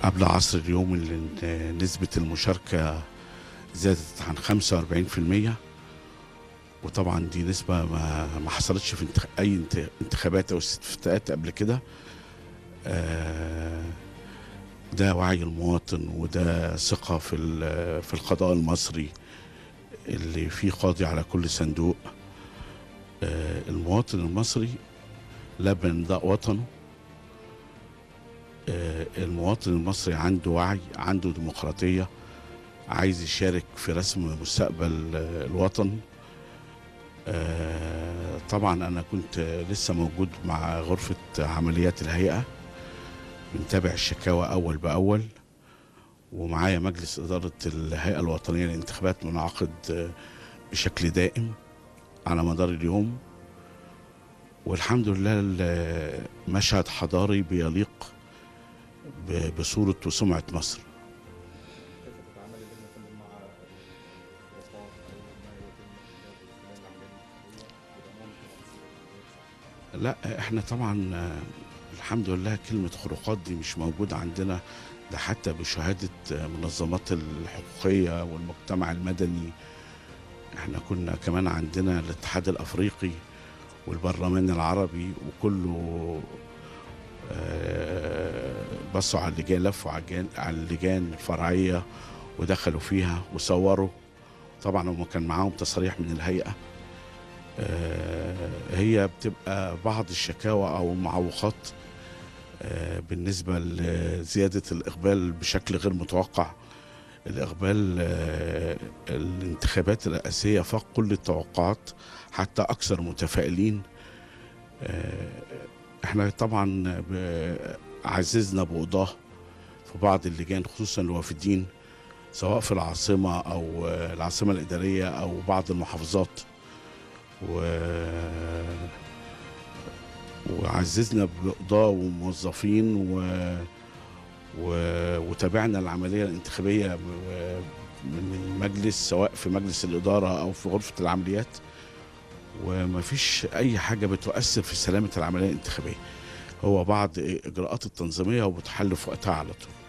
قبل عصر اليوم اللي نسبة المشاركة زادت عن 45% وطبعا دي نسبة ما, ما حصلتش في انتخ... أي انت- انتخابات أو استفتاءات قبل كده آه، ده وعي المواطن وده ثقة في ال- في القضاء المصري اللي فيه قاضي على كل صندوق آه، المواطن المصري لبن داء وطنه آه، المواطن المصري عنده وعي عنده ديمقراطية عايز يشارك في رسم مستقبل آه، الوطن آه، طبعا أنا كنت لسه موجود مع غرفة عمليات الهيئة بنتابع الشكاوى أول بأول ومعايا مجلس إدارة الهيئة الوطنية للانتخابات منعقد آه، بشكل دائم على مدار اليوم والحمد لله ال- مشهد حضاري بيليق ب- بصورة وسمعة مصر كيف تتعامل اللجنه فندم مع الوساط او ما يتم خلال العمليه الانتخابيه وضمان تنظيم لا احنا طبعا آه، الحمد لله كلمة خروقات دي مش موجودة عندنا ده حتى بشهادة آه، منظمات الحقوقية والمجتمع المدني احنا كنا كمان عندنا الاتحاد الافريقي والبرلمان العربي وكله آه، بصوا على اللجان لفوا على الجان- على اللجان الفرعية ودخلوا فيها وصوروا طبعا هم كان معاهم تصريح من الهيئة آه، هي بتبقى بعض الشكاوى او المعوقات آه، بالنسبه لزياده الاقبال بشكل غير متوقع الاقبال آه، الانتخابات الرئاسيه فاق كل التوقعات حتى اكثر متفائلين آه، احنا طبعا ب- عززنا بقضاه في بعض اللجان خصوصا الوافدين سواء في العاصمه او آه، العاصمه الاداريه او بعض المحافظات و وعززنا بقضاء وموظفين و... و... وتابعنا العملية الانتخابية ب- من المجلس سواء في مجلس الإدارة أو في غرفة العمليات وما فيش أي حاجة بتؤثر في سلامة العملية الانتخابية هو بعض إجراءات التنظيمية وبتحل في وقتها على طول